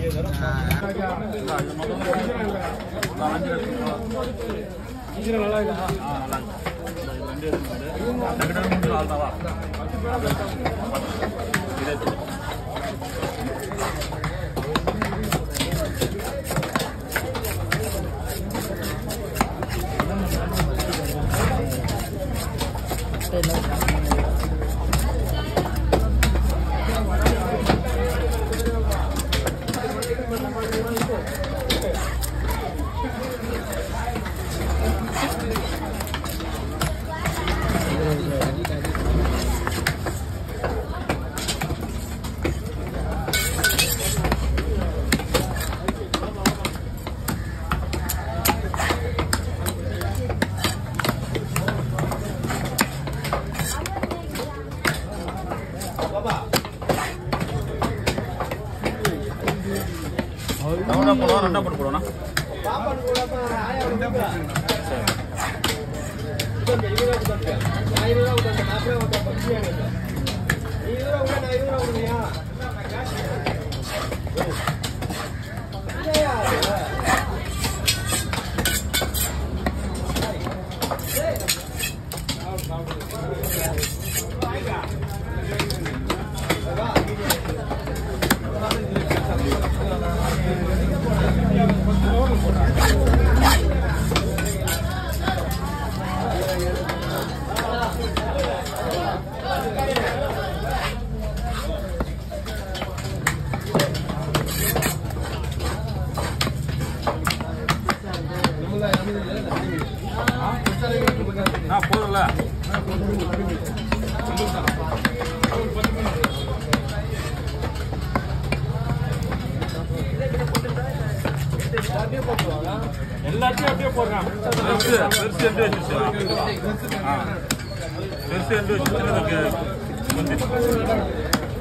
ரவுண்டா போடுவோம் ரெண்டா போட்டு போடுவோம் ஆ போதும்ல எல்லாத்தையும் அப்படியே போடுறான் பெருசு பெருசு எண்டு வச்சுச்சு ஆ பெருசு எண்டு வச்சு சின்னதுக்கு கொஞ்சம்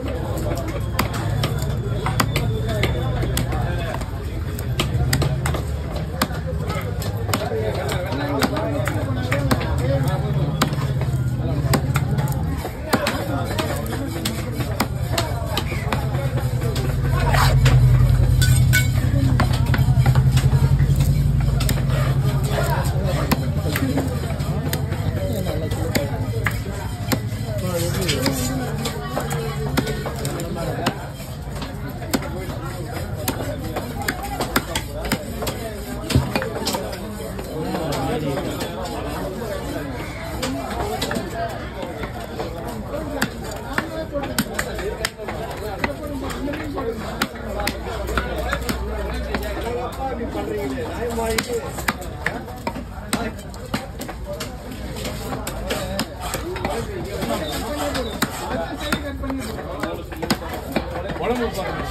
உடம்பு பாருங்க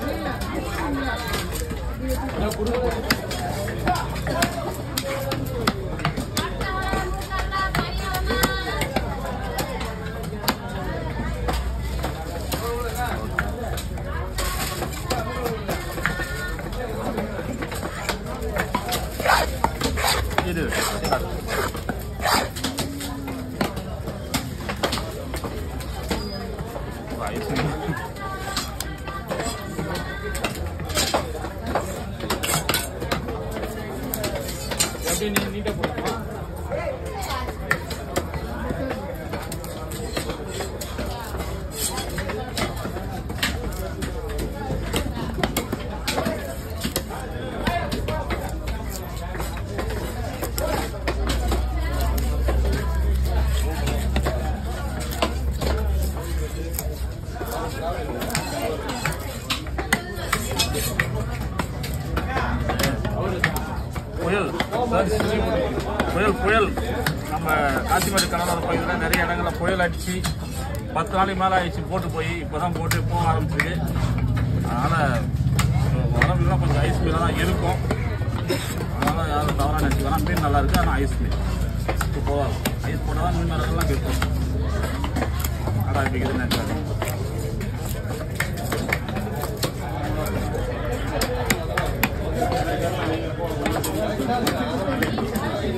இது ஐஸ் அப்படியே நீ நீட்டா போடுமா புயல் புயல் புயல் நம்ம காசிமேடு கடலோர பகுதியில் நிறைய இடங்கள்ல புயல் அடிச்சு பத்து நாளைக்கு மேலே ஆயிடுச்சு போட்டு போய் இப்போதான் போட்டு போக ஆரம்பிச்சிருக்கு அதனால் உடம்புலாம் கொஞ்சம் ஐஸ் மீன் தான் இருக்கும் அதனால் யாரும் தவறாக நினச்சி வேணாம் மீன் நல்லா இருக்கு ஆனால் ஐஸ் மீன் இப்போ போதாது ஐஸ் போட்டால் தான் மீன் வரலாம் கேட்கும் அதான் இப்போ இது நினைச்சாரு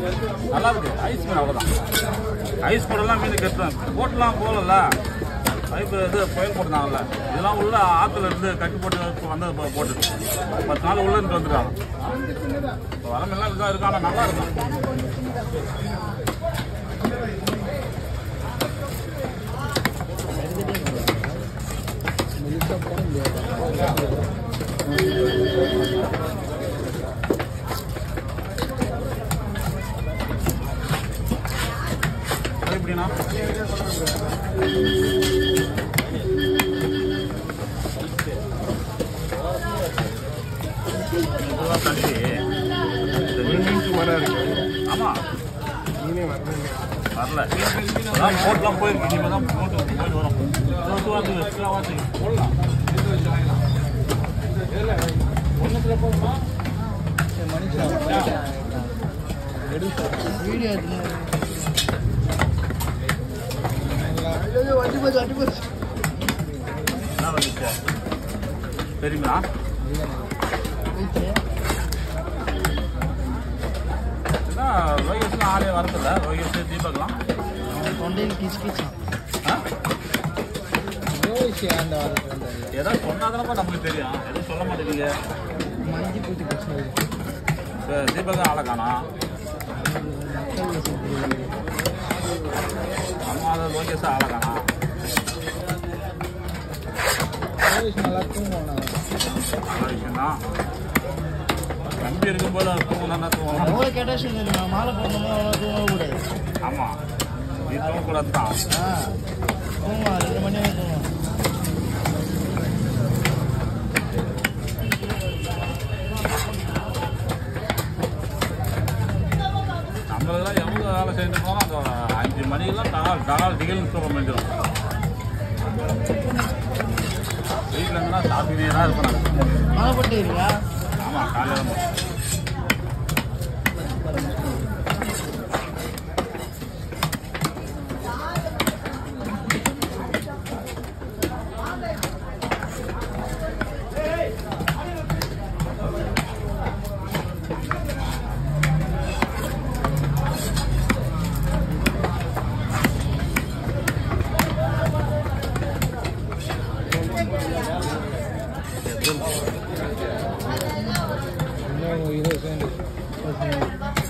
நல்லா இருக்கு ஐஸ் மீன் அவ்வளோதான் ஐஸ் போடலாம் மீன் கெட்டுதான் போட்டெல்லாம் போகல பைப்பு இது புயல் போட்டாங்கல்ல இதெல்லாம் உள்ள ஆத்துல இருந்து கட்டி போட்டு வந்தது போ- போட்டு பத்து நாள் உள்ள இருந்து வந்துருக்காங்க இப்போ வரமெல்லாம் இதாக இருக்காங்க நல்லா இருக்கும் அது எப்படின்னா இதுவா தள்ளி ஆமா வரல அதான் போட்லாம் போயிருக்கு இனிமே தான் போட்டு போயிட்டு வரும் இருபது வாரத்துக்கு எக்ஸ்ட்ரா வாரத்துக்கு போடலாம் எடுத்து வச்சு வாங்கலாம் இல்ல ஒண்ணுத்துல போதுமா வீடியோ வண்டி போச்சு வண்டி போச்சு என்ன வந்துச்சு தெரியுமா என்ன ரோஹித்லாம் ஆளே வரதில்ல ரோஹித் தீபக்லாம் தொண்டையில் கிச்சு கிச்சான் ஆ? ஏதாவது சொன்னாதானப்பா நம்மளுக்கு தெரியும் எதுவும் சொல்ல மாட்டேங்குது மஞ்சி பூச்சி பிரச்சனை இப்போ தீபக் ஆளை காணோம் அம்மா அதை லோகேஷ் ஆளை காணோம் நல்லா தூங்குவோம் நல்ல விஷயம் தான் தம்பி இருக்கும்போது அது தூங்கணும்னா தூங்கணும் எவ்வளோ கேட்டால் சொல்லுங்க மாலை போடணுமோ அவ்வளோ தூங்கக்கூடாது ஆமாம் நீ தூங்கக்கூடாது தான் ஆ தூங்குவான் ரெண்டு மணி வரைக்கும் தூங்குவான் நம்மளுக்கெல்லாம் எவ்வளோ வேலை செஞ்சுருக்கோம் அந்த அஞ்சு மணிக்கெல்லாம் டகால் டகால் டிகில்னு தூக்கம் வந்துடும் வீட்டில் இருந்தா சாப்பிட்டுனே தான் இருப்பேன் மழை போட்டு இருக்கா ஆமாம் காலையில் இன்னும் இருபது செகண்ட்